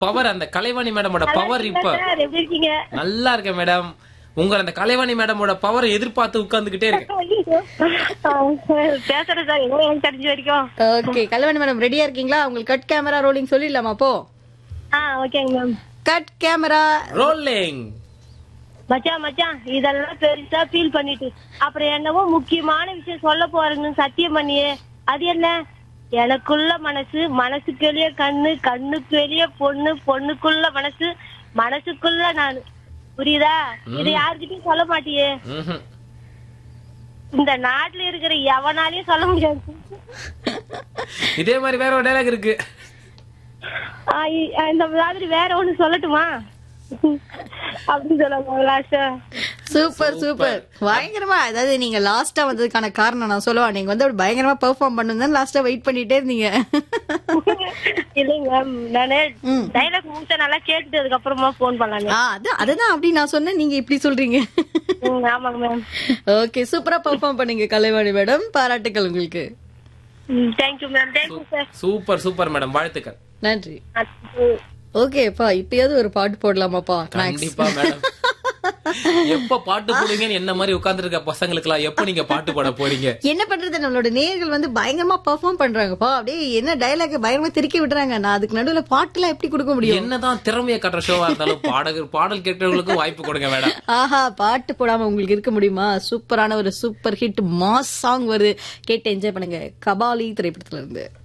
Power அந்த கலைவாணி மேடமோட power இப்ப சார் எப்படி இருக்கீங்க நல்லா இருக்கேன் மேடம் உங்க அந்த கலைவாணி மேடமோட பவரை எதிர்பார்த்து உட்கார்ந்துகிட்டே இருக்கேன் ஐயோ. ஆ, பேசுறேன் சார் எங்க எனக்கு தெரிஞ்ச வரைக்கும் ஓகே கல்யாணி மேடம் ரெடியா இருக்கீங்களா உங்களுக்கு கட் கேமரா ரோலிங் சொல்லிடலாமா அப்போ ஆ ஓகேங்க மேம் கட் கேமரா ரோலிங் மச்சான் மச்சான் இதெல்லாம் பெருசா ஃபீல் பண்ணிட்டு அப்புறம் என்னவோ முக்கியமான விஷயம் சொல்ல போறேன்னு சத்தியம் பண்ணியே அது என்ன எனக்குள்ள மனசு மனசுக்கு வெளியே கண்ணு கண்ணுக்கு வெளியே பொண்ணு பொண்ணுக்குள்ள மனசு மனசுக்குள்ள நான் புரியுதா இது யாருக்கிட்டையும் சொல்ல மாட்டியே ம்ஹும். இந்த நாட்டுல இருக்கிற எவனாலையும் சொல்ல முடியாது இதே மாதிரி வேற ஒரு டைலாக் இருக்கு ஆ, இ- இந்த மாதிரி வேற ஒண்ணு சொல்லட்டுமா அப்படின்னு சொல்லுவாங்க லாஸ்டா சூப்பர் சூப்பர் பயங்கரமா அதாவது நீங்க லாஸ்டா வந்ததுக்கான காரணம் நான் சொல்லுவா நீங்க வந்து அப்படி பயங்கரமா பெர்ஃபார்ம் பண்ணுன்னு லாஸ்டா வெயிட் பண்ணிட்டே இருந்தீங்க இல்லைங்க மேம் நானு டைலாக் முடிச்சா நல்லா கேட்டுட்டு அதுக்கப்புறமா போன் பண்ணலாங்க ஆ, அது அதுதான் அப்படி நான் சொன்னேன் நீங்க இப்படி சொல்றீங்க ம், ஆமாங்க மேம் ஓகே சூப்பரா பெர்ஃபார்ம் பண்ணீங்க கலைவாணி மேடம் பாராட்டுக்கள் உங்களுக்கு thank you ma'am thank you sir super super madam வாழ்த்துக்கள் நன்றி ஓகேப்பா இப்பயாவது ஒரு பாட்டு போடலாமாப்பா நான் கண்டிப்பா மேடம் எப்ப பாட்டு போடுவீங்கன்னு என்ன மாதிரி உட்கார்ந்து இருக்க பசங்களுக்கு எல்லாம் எப்ப நீங்க பாட்டு பாட போறீங்க என்ன பண்றது நம்மளோட நேயர்கள் வந்து பயங்கரமா பெர்ஃபார்ம் பண்றாங்கப்பா அப்படியே என்ன டயலாக் பயங்கரமா திருக்கி விடுறாங்க நான் அதுக்கு நடுவுல பாட்டுலாம் எப்படி கொடுக்க முடியும் என்னதான் திறமைய காட்டுற ஷோவா இருந்தாலும் பாடகர் பாடல் கேட்கறவங்களுக்கும் வாய்ப்பு கொடுங்க மேடம் ஆஹா பாட்டு போடாம உங்களுக்கு இருக்க முடியுமா சூப்பரான ஒரு சூப்பர் ஹிட் மாஸ் சாங் வருது கேட்டு என்ஜாய் பண்ணுங்க கபாலி திரைப்படத்துல இருந்து